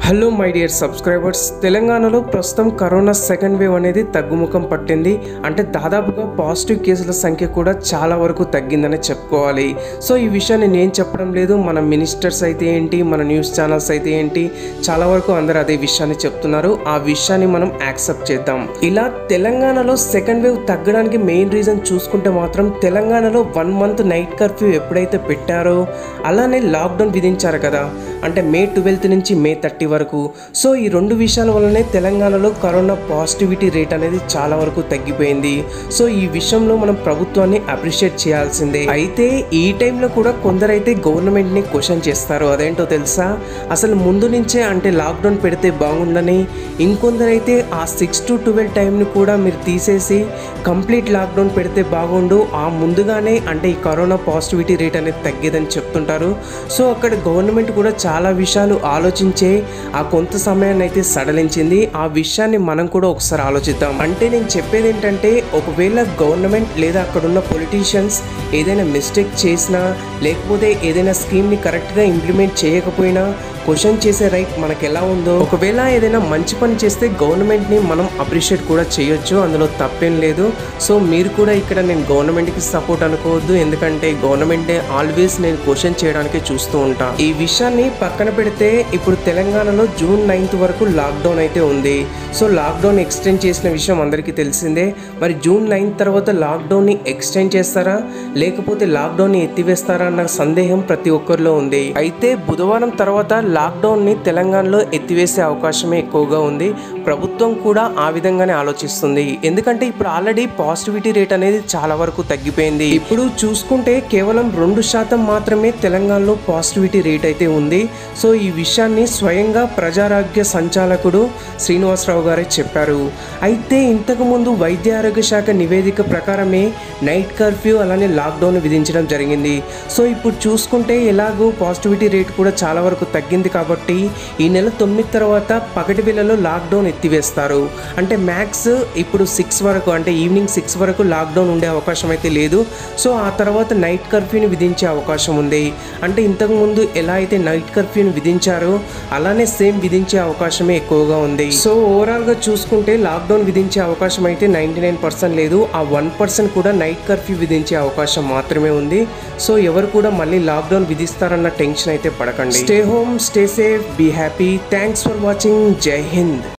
hello my dear subscribers తెలంగాణలో ప్రస్తుతం corona second wave అనేది తగ్గుముఖం పట్టింది అంటే దాదాపుగా పాజిటివ్ కేసుల సంఖ్య కూడా చాలా వరకు తగ్గిందని చెప్పుకోవాలి సో ఈ విషయాన్ని నేను చెప్పడం లేదు మన మినిస్టర్స్ అయితే ఏంటి మన న్యూస్ ఛానల్స్ అయితే ఏంటి చాలా వరకు అందరూ అదే విషయాన్ని చెప్తున్నారు ఆ విషయాన్ని మనం యాక్సెప్ట్ చేద్దాం ఇలా తెలంగాణలో సెకండ్ వేవ్ తగ్గడానికి మెయిన్ రీజన్ చూసుకుంటే మాత్రం తెలంగాణలో వన్ మంత్ నైట్ కర్ఫ్యూ ఎప్పుడైతే పెట్టారో అలానే లాక్డౌన్ విధించారు కదా అంటే మే ట్వెల్త్ నుంచి మే థర్టీ వరకు సో ఈ రెండు విషయాల వల్లనే తెలంగాణలో కరోనా పాజిటివిటీ రేట్ అనేది చాలా వరకు తగ్గిపోయింది సో ఈ విషయంలో మనం ప్రభుత్వాన్ని అప్రిషియేట్ చేయాల్సిందే అయితే ఈ టైంలో కూడా కొందరైతే గవర్నమెంట్ని క్వశ్చన్ చేస్తారు అదేంటో తెలుసా అసలు ముందు నుంచే అంటే లాక్డౌన్ పెడితే బాగుందని ఇంకొందరైతే ఆ సిక్స్ టు ట్వెల్వ్ టైంని కూడా మీరు తీసేసి కంప్లీట్ లాక్డౌన్ పెడితే బాగుండు ఆ ముందుగానే అంటే ఈ కరోనా పాజిటివిటీ రేట్ అనేది తగ్గేదని చెప్తుంటారు సో అక్కడ గవర్నమెంట్ కూడా చాలా విషయాలు ఆలోచించే ఆ కొంత సమయాన్ని అయితే సడలించింది ఆ విషయాన్ని మనం కూడా ఒకసారి ఆలోచిద్దాం అంటే నేను చెప్పేది ఏంటంటే ఒకవేళ గవర్నమెంట్ లేదా అక్కడ ఉన్న పొలిటీషియన్స్ ఏదైనా మిస్టేక్ చేసినా లేకపోతే ఏదైనా స్కీమ్ని కరెక్ట్గా ఇంప్లిమెంట్ చేయకపోయినా క్వశ్చన్ చేసే రైట్ మనకు ఎలా ఉందో ఒకవేళ ఏదైనా మంచి పని చేస్తే గవర్నమెంట్ని మనం అప్రిషియేట్ కూడా చేయొచ్చు అందులో తప్పేం లేదు సో మీరు కూడా ఇక్కడ నేను గవర్నమెంట్కి సపోర్ట్ అనుకోవద్దు ఎందుకంటే గవర్నమెంటే ఆల్వేస్ నేను క్వశ్చన్ చేయడానికి చూస్తూ ఉంటా ఈ విషయాన్ని పక్కన పెడితే ఇప్పుడు తెలంగాణలో జూన్ నైన్త్ వరకు లాక్డౌన్ అయితే ఉంది సో లాక్డౌన్ ఎక్స్టెండ్ చేసిన విషయం అందరికీ తెలిసిందే మరి జూన్ నైన్త్ తర్వాత లాక్డౌన్ని ఎక్స్టెండ్ చేస్తారా లేకపోతే లాక్డౌన్ని ఎత్తివేస్తారా అన్న సందేహం ప్రతి ఒక్కరిలో ఉంది అయితే బుధవారం తర్వాత లాక్డౌన్ని తెలంగాణలో ఎత్తివేసే అవకాశమే ఎక్కువగా ఉంది ప్రభుత్వం కూడా ఆ విధంగానే ఆలోచిస్తుంది ఎందుకంటే ఇప్పుడు ఆల్రెడీ పాజిటివిటీ రేట్ అనేది చాలా వరకు తగ్గిపోయింది ఇప్పుడు చూసుకుంటే కేవలం రెండు శాతం మాత్రమే తెలంగాణలో పాజిటివిటీ రేట్ అయితే ఉంది సో ఈ విషయాన్ని స్వయంగా ప్రజారోగ్య సంచాలకుడు శ్రీనివాసరావు గారే చెప్పారు అయితే ఇంతకు ముందు వైద్య ఆరోగ్య శాఖ నివేదిక ప్రకారమే నైట్ కర్ఫ్యూ అలానే లాక్డౌన్ విధించడం జరిగింది సో ఇప్పుడు చూసుకుంటే ఎలాగో పాజిటివిటీ రేట్ కూడా చాలా వరకు తగ్గింది కాబట్టి ఈ నెల తొమ్మిది తర్వాత పగటి వేళలో లాక్డౌన్ ఎత్తివేస్తారు అంటే మ్యాక్స్ ఇప్పుడు సిక్స్ వరకు అంటే ఈవినింగ్ సిక్స్ వరకు లాక్డౌన్ ఉండే అవకాశం అయితే లేదు సో ఆ తర్వాత నైట్ కర్ఫ్యూని విధించే అవకాశం ఉంది అంటే ఇంతకు ముందు ఎలా అయితే నైట్ కర్ఫ్యూని విధించారో అలానే సేమ్ విధించే అవకాశమే ఎక్కువగా ఉంది సో ఓవరాల్గా చూసుకుంటే లాక్డౌన్ విధించే అవకాశం అయితే నైంటీ నైన్ పర్సెంట్ లేదు ఆ వన్ పర్సెంట్ కూడా నైట్ కర్ఫ్యూ విధించే అవకాశం మాత్రమే ఉంది సో ఎవరు కూడా మళ్ళీ లాక్డౌన్ విధిస్తారన్న టెన్షన్ అయితే పడకండి stay home stay safe be happy thanks for watching జై హింద్